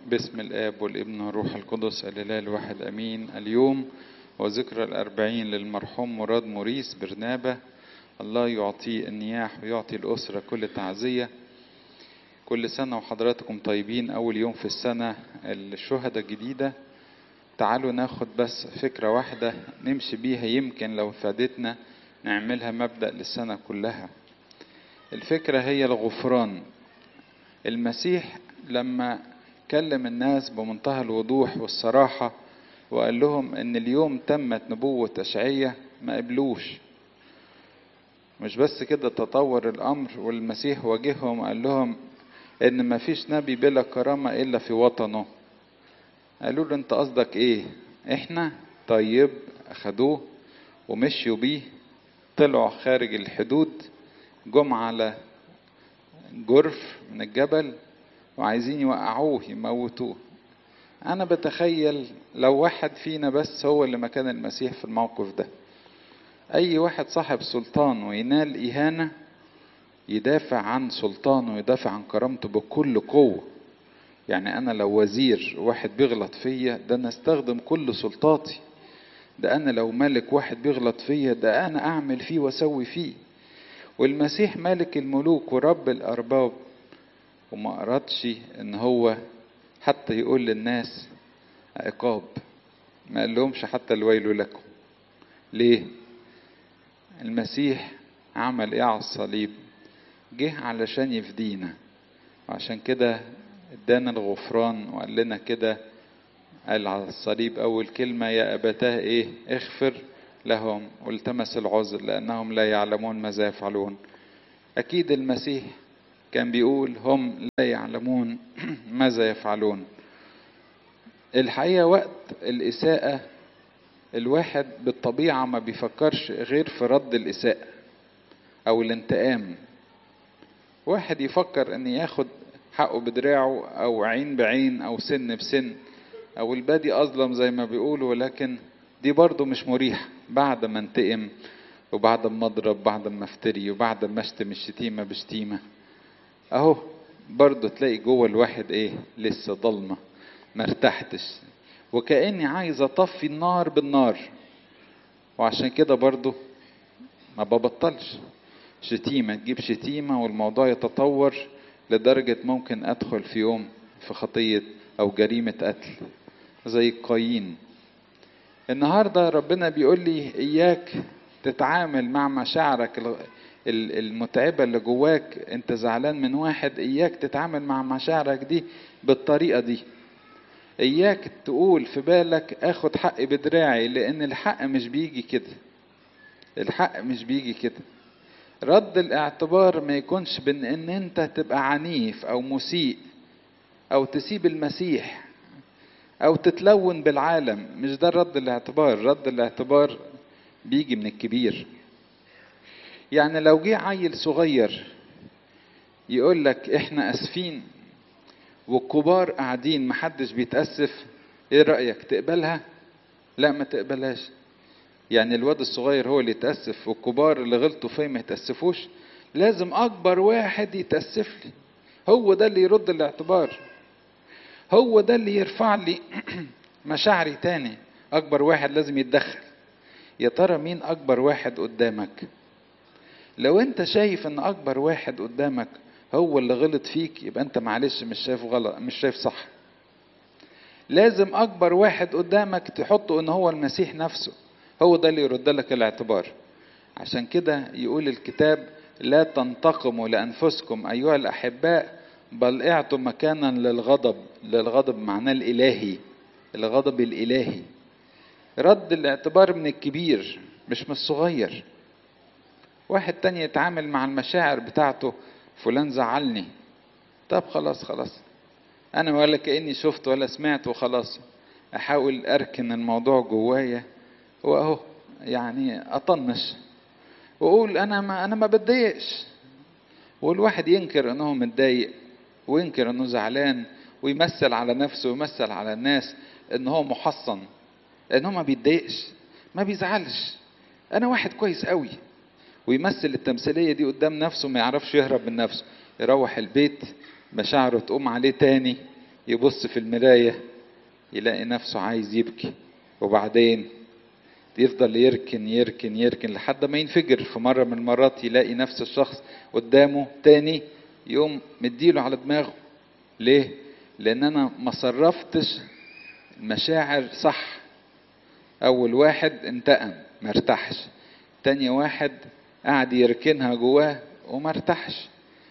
باسم الآب والابن والروح القدس الإله الواحد أمين اليوم وذكرى الأربعين للمرحوم مراد موريس برنابة الله يعطيه النياح ويعطي الأسرة كل تعزية كل سنة وحضراتكم طيبين أول يوم في السنة الشهداء الجديدة تعالوا ناخد بس فكرة واحدة نمشي بيها يمكن لو فادتنا نعملها مبدأ للسنة كلها الفكرة هي الغفران المسيح لما كلم الناس بمنتهى الوضوح والصراحة وقال لهم ان اليوم تمت نبوة أشعية ما قبلوش مش بس كده تطور الأمر والمسيح واجههم وقال لهم ان ما فيش نبي بلا كرامة إلا في وطنه قالوا له انت قصدك ايه احنا طيب اخدوه ومشيوا بيه طلعوا خارج الحدود جم على جرف من الجبل وعايزين يوقعوه يموتوه انا بتخيل لو واحد فينا بس هو اللي مكان المسيح في الموقف ده اي واحد صاحب سلطان وينال اهانة يدافع عن سلطانه ويدافع عن كرامته بكل قوة يعني انا لو وزير واحد بيغلط فيا ده انا استخدم كل سلطاتي ده انا لو ملك واحد بيغلط فيا ده انا اعمل فيه واسوي فيه والمسيح ملك الملوك ورب الارباب وما أردش إن هو حتى يقول للناس عقاب ما قال لهمش حتى الويل لكم ليه المسيح عمل ايه على الصليب جه علشان يفدينا وعشان كده ادانا الغفران وقال لنا كده قال على الصليب اول كلمة يا ابتاه ايه اغفر لهم والتمس العذر لانهم لا يعلمون ماذا يفعلون اكيد المسيح كان بيقول هم لا يعلمون ماذا يفعلون الحقيقة وقت الإساءة الواحد بالطبيعة ما بيفكرش غير في رد الإساءة أو الانتقام واحد يفكر أن ياخد حقه بدراعه أو عين بعين أو سن بسن أو البادي أظلم زي ما بيقولوا ولكن دي برضه مش مريحة بعد ما انتقم وبعد ما اضرب بعد ما افتري وبعد ما اشتم الشتيمة بشتيمة اهو برضه تلاقي جوه الواحد ايه لسه ضلمة ما ارتحتش وكأني عايز اطفي النار بالنار وعشان كده برضه ما ببطلش شتيمة تجيب شتيمة والموضوع يتطور لدرجة ممكن ادخل في يوم في خطية او جريمة قتل زي قايين النهاردة ربنا بيقول لي اياك تتعامل مع مشاعرك المتعبة اللي جواك انت زعلان من واحد اياك تتعامل مع مشاعرك دي بالطريقة دي اياك تقول في بالك اخد حقي بدراعي لان الحق مش بيجي كده الحق مش بيجي كده رد الاعتبار ما يكونش بان ان انت تبقى عنيف او مسيء او تسيب المسيح او تتلون بالعالم مش ده رد الاعتبار رد الاعتبار بيجي من الكبير يعني لو جه عيل صغير يقول لك احنا اسفين والكبار قاعدين محدش بيتأسف ايه رأيك تقبلها لا ما تقبلهاش يعني الواد الصغير هو اللي يتأسف والكبار اللي غلطوا فيه ما يتأسفوش لازم اكبر واحد يتأسف لي هو ده اللي يرد الاعتبار هو ده اللي يرفع لي مشاعري تاني اكبر واحد لازم يتدخل يا ترى مين اكبر واحد قدامك لو انت شايف ان اكبر واحد قدامك هو اللي غلط فيك يبقى انت معلش مش شايف غلط مش شايف صح لازم اكبر واحد قدامك تحطه ان هو المسيح نفسه هو ده اللي يرد لك الاعتبار عشان كده يقول الكتاب لا تنتقموا لانفسكم ايها الاحباء بل اعطوا مكانا للغضب للغضب معناه الالهي الغضب الالهي رد الاعتبار من الكبير مش من الصغير واحد تاني يتعامل مع المشاعر بتاعته فلان زعلني طب خلاص خلاص انا ولا كاني شفت ولا سمعت وخلاص احاول اركن الموضوع جوايا واهو يعني اطنش واقول انا ما انا ما بتضايقش والواحد ينكر انه متضايق وينكر انه زعلان ويمثل على نفسه ويمثل على الناس ان هو محصن ان هو ما بيتضايقش ما بيزعلش انا واحد كويس قوي ويمثل التمثيليه دي قدام نفسه ما يعرفش يهرب من نفسه يروح البيت مشاعره تقوم عليه تاني يبص في المراية يلاقي نفسه عايز يبكي وبعدين يفضل يركن يركن يركن لحد ما ينفجر في مرة من المرات يلاقي نفس الشخص قدامه تاني يقوم مديله على دماغه ليه؟ لأن أنا ما صرفتش المشاعر صح أول واحد انتقم ما ارتاحش تاني واحد قعد يركنها جواه وما ارتاحش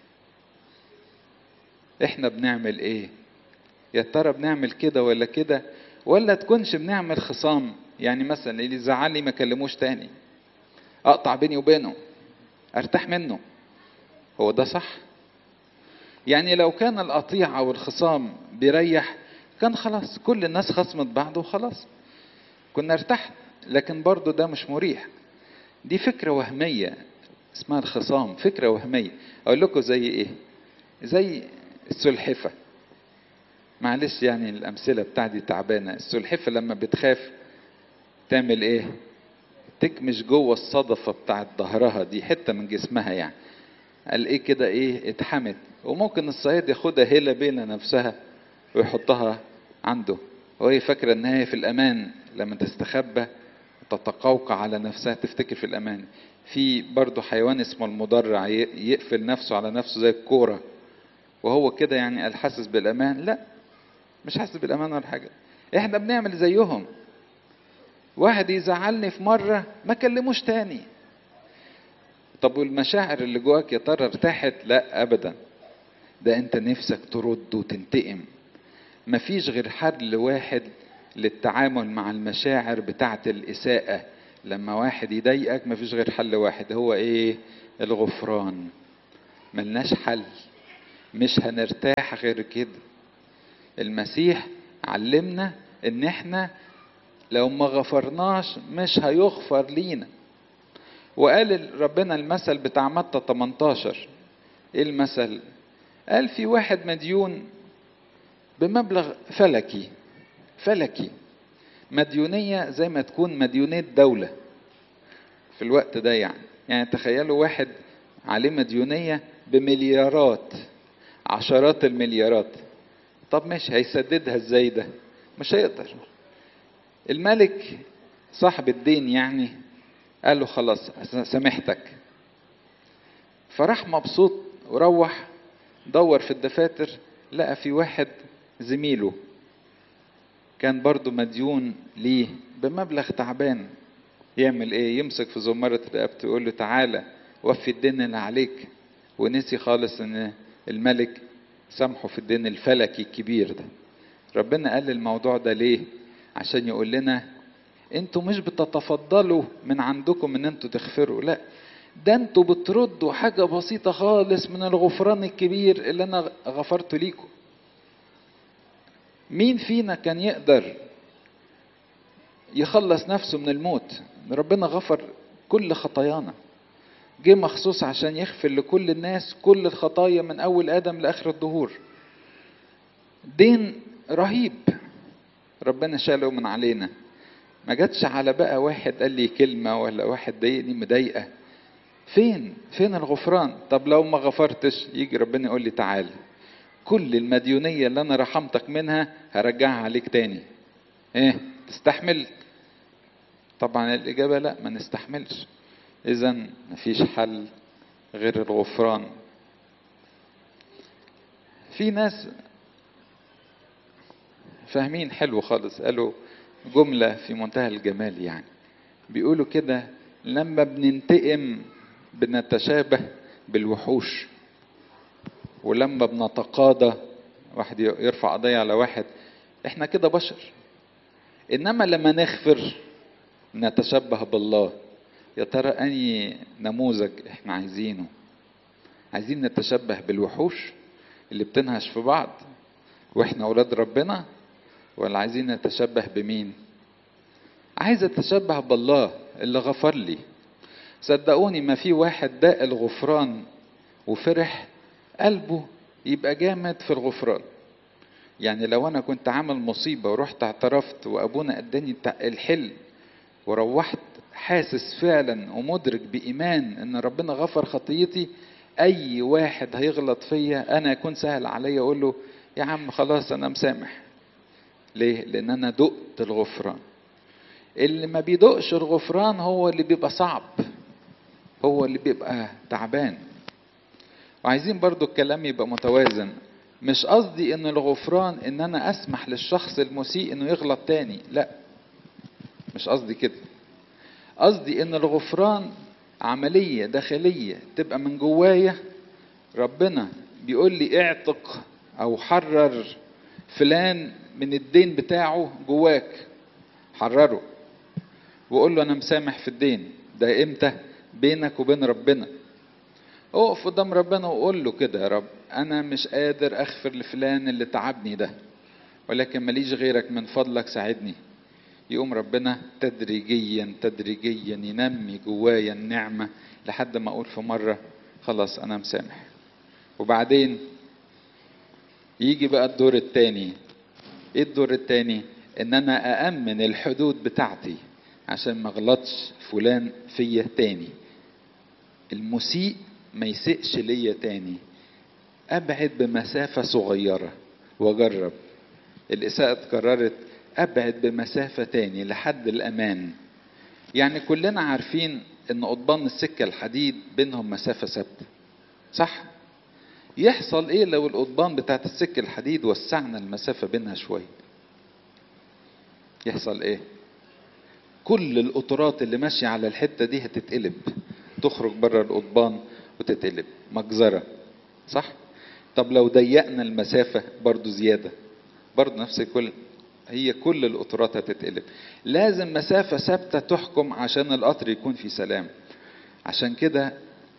احنا بنعمل ايه يا ترى بنعمل كده ولا كده ولا تكونش بنعمل خصام يعني مثلا اللي زعلني ما كلموش تاني اقطع بيني وبينه ارتاح منه هو ده صح يعني لو كان القطيع او الخصام بيريح كان خلاص كل الناس خصمت بعض وخلاص كنا ارتحنا لكن برضو ده مش مريح دي فكرة وهمية اسمها الخصام فكرة وهمية اقول لكم زي ايه زي السلحفة معلش يعني الامثلة بتاعتي تعبانة السلحفة لما بتخاف تعمل ايه تكمش جوه الصدفة بتاعت ظهرها دي حتة من جسمها يعني قال ايه كده ايه اتحمت وممكن الصياد ياخدها هيلة بين نفسها ويحطها عنده وهي فاكرة ان هي في الامان لما تستخبى تتقوقع على نفسها تفتكر في الامان في برضه حيوان اسمه المضرع يقفل نفسه على نفسه زي الكورة وهو كده يعني قال حاسس بالامان لا مش حاسس بالامان ولا حاجة احنا بنعمل زيهم واحد يزعلني في مرة ما كلموش تاني طب والمشاعر اللي جواك يا ترى ارتاحت لا ابدا ده انت نفسك ترد وتنتقم مفيش غير حل واحد للتعامل مع المشاعر بتاعة الإساءة لما واحد يضايقك مفيش غير حل واحد هو ايه الغفران ملناش حل مش هنرتاح غير كده المسيح علمنا ان احنا لو ما غفرناش مش هيغفر لينا وقال ربنا المثل بتاع متى 18 ايه المثل قال في واحد مديون بمبلغ فلكي فلكي مديونية زي ما تكون مديونية دولة في الوقت ده يعني يعني تخيلوا واحد عليه مديونية بمليارات عشرات المليارات طب مش هيسددها ازاي ده مش هيقدر الملك صاحب الدين يعني قال له خلاص سامحتك فراح مبسوط وروح دور في الدفاتر لقى في واحد زميله كان برضه مديون ليه بمبلغ تعبان يعمل ايه يمسك في زمرة رقبته يقول له تعالى وفي الدين اللي عليك ونسي خالص ان الملك سامحه في الدين الفلكي الكبير ده ربنا قال الموضوع ده ليه عشان يقول لنا انتوا مش بتتفضلوا من عندكم ان انتوا تغفروا لا ده انتوا بتردوا حاجة بسيطة خالص من الغفران الكبير اللي انا غفرته ليكم مين فينا كان يقدر يخلص نفسه من الموت ربنا غفر كل خطايانا جه مخصوص عشان يغفر لكل الناس كل الخطايا من اول ادم لاخر الدهور دين رهيب ربنا شاله من علينا ما جاتش على بقى واحد قال لي كلمة ولا واحد ضايقني مضايقة فين فين الغفران طب لو ما غفرتش يجي ربنا يقول لي تعال كل المديونية اللي أنا رحمتك منها هرجعها عليك تاني إيه تستحمل طبعا الإجابة لا ما نستحملش إذا مفيش حل غير الغفران في ناس فاهمين حلو خالص قالوا جملة في منتهى الجمال يعني بيقولوا كده لما بننتقم بنتشابه بالوحوش ولما بنتقاضى واحد يرفع قضية على واحد احنا كده بشر انما لما نغفر نتشبه بالله يا ترى اني نموذج احنا عايزينه عايزين نتشبه بالوحوش اللي بتنهش في بعض واحنا اولاد ربنا ولا عايزين نتشبه بمين عايز اتشبه بالله اللي غفر لي صدقوني ما في واحد داق الغفران وفرح قلبه يبقى جامد في الغفران يعني لو انا كنت عامل مصيبة ورحت اعترفت وابونا اداني الحل وروحت حاسس فعلا ومدرك بإيمان ان ربنا غفر خطيتي اي واحد هيغلط فيا انا يكون سهل عليا اقول له يا عم خلاص انا مسامح ليه لان انا دقت الغفران اللي ما بيدقش الغفران هو اللي بيبقى صعب هو اللي بيبقى تعبان وعايزين برضو الكلام يبقى متوازن مش قصدي ان الغفران ان انا اسمح للشخص المسيء انه يغلط تاني لا مش قصدي كده قصدي ان الغفران عملية داخلية تبقى من جوايا ربنا بيقول لي اعتق او حرر فلان من الدين بتاعه جواك حرره وقول له انا مسامح في الدين ده امتى بينك وبين ربنا اقف قدام ربنا وقول له كده يا رب انا مش قادر اغفر لفلان اللي تعبني ده ولكن ماليش غيرك من فضلك ساعدني يقوم ربنا تدريجيا تدريجيا ينمي جوايا النعمة لحد ما اقول في مرة خلاص انا مسامح وبعدين يجي بقى الدور التاني ايه الدور التاني ان انا اامن الحدود بتاعتي عشان ما اغلطش فلان فيا تاني المسيء ما يسئش ليا تاني ابعد بمسافة صغيرة واجرب الاساءة اتكررت ابعد بمسافة تاني لحد الامان يعني كلنا عارفين ان قضبان السكة الحديد بينهم مسافة ثابتة صح يحصل ايه لو القضبان بتاعت السكة الحديد وسعنا المسافة بينها شوية يحصل ايه كل القطرات اللي ماشية على الحتة دي هتتقلب تخرج بره القضبان وتتقلب مجزرة صح طب لو ضيقنا المسافة برضو زيادة برضو نفس الكل هي كل القطرات هتتقلب لازم مسافة ثابتة تحكم عشان القطر يكون في سلام عشان كده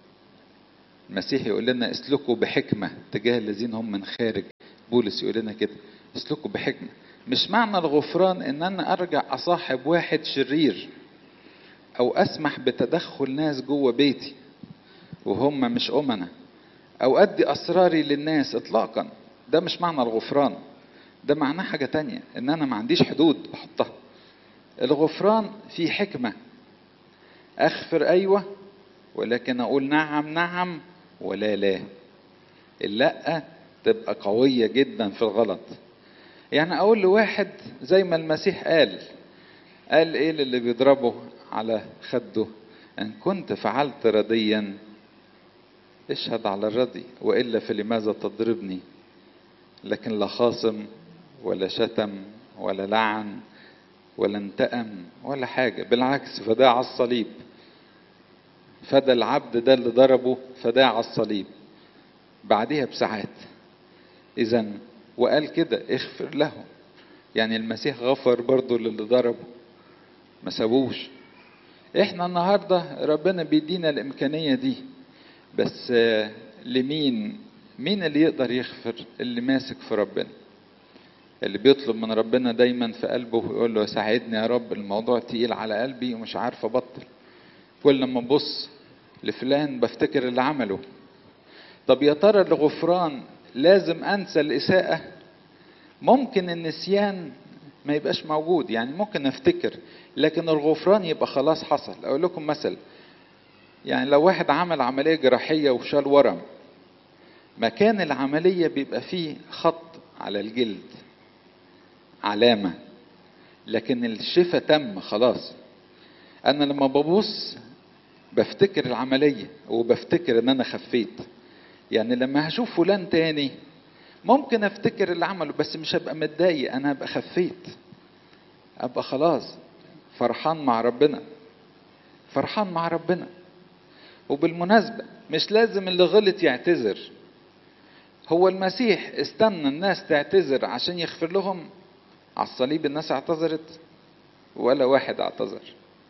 المسيح يقول لنا اسلكوا بحكمة تجاه الذين هم من خارج بولس يقول لنا كده اسلكوا بحكمة مش معنى الغفران ان انا ارجع اصاحب واحد شرير او اسمح بتدخل ناس جوه بيتي وهم مش امنا او ادي اسراري للناس اطلاقا ده مش معنى الغفران ده معناه حاجة تانية ان انا ما عنديش حدود بحطها الغفران فيه حكمة اغفر ايوه ولكن اقول نعم نعم ولا لا اللا تبقى قوية جدا في الغلط يعني اقول لواحد زي ما المسيح قال قال ايه للي بيضربه على خده ان كنت فعلت رديا اشهد على الردي والا فلماذا تضربني لكن لا خاصم ولا شتم ولا لعن ولا انتقم ولا حاجه بالعكس فده على الصليب فدى العبد ده اللي ضربه فداه على الصليب بعدها بساعات اذا وقال كده اغفر له يعني المسيح غفر برضه للي ضربه ما سابوش احنا النهارده ربنا بيدينا الامكانيه دي بس لمين مين اللي يقدر يغفر اللي ماسك في ربنا اللي بيطلب من ربنا دايما في قلبه ويقول له ساعدني يا رب الموضوع تقيل على قلبي ومش عارف ابطل كل ما ابص لفلان بفتكر اللي عمله طب يا ترى الغفران لازم انسى الاساءه ممكن النسيان ما يبقاش موجود يعني ممكن افتكر لكن الغفران يبقى خلاص حصل اقول لكم مثل يعني لو واحد عمل عمليه جراحيه وشال ورم مكان العمليه بيبقى فيه خط على الجلد علامه لكن الشفاء تم خلاص انا لما ببص بفتكر العمليه وبفتكر ان انا خفيت يعني لما هشوف فلان تاني ممكن افتكر اللي عمله بس مش هبقى متضايق انا هبقى خفيت ابقى خلاص فرحان مع ربنا فرحان مع ربنا وبالمناسبة مش لازم اللي غلط يعتذر هو المسيح استنى الناس تعتذر عشان يغفر لهم على الصليب الناس اعتذرت ولا واحد اعتذر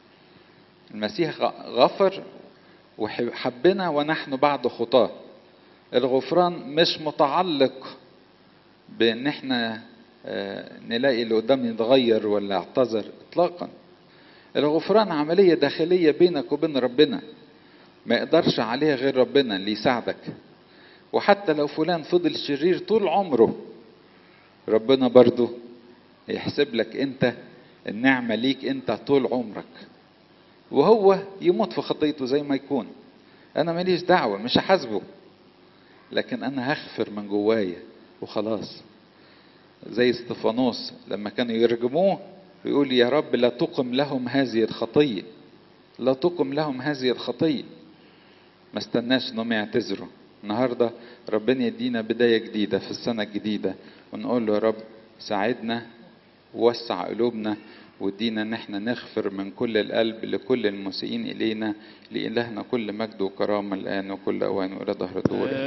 المسيح غفر وحبنا ونحن بعد خطاه الغفران مش متعلق بان احنا نلاقي اللي قدامنا يتغير ولا اعتذر اطلاقا الغفران عمليه داخليه بينك وبين ربنا ما يقدرش عليها غير ربنا اللي يساعدك وحتى لو فلان فضل شرير طول عمره ربنا برضه يحسب لك انت النعمه ليك انت طول عمرك وهو يموت في خطيته زي ما يكون انا ماليش دعوه مش هحاسبه لكن انا هغفر من جوايا وخلاص زي استفانوس لما كانوا يرجموه يقول يا رب لا تقم لهم هذه الخطية لا تقم لهم هذه الخطية ما استناش انهم يعتذروا النهاردة ربنا يدينا بداية جديدة في السنة الجديدة ونقول له يا رب ساعدنا ووسع قلوبنا وادينا ان احنا نغفر من كل القلب لكل المسيئين الينا لالهنا كل مجد وكرامه الان وكل اوان والى ظهر الدور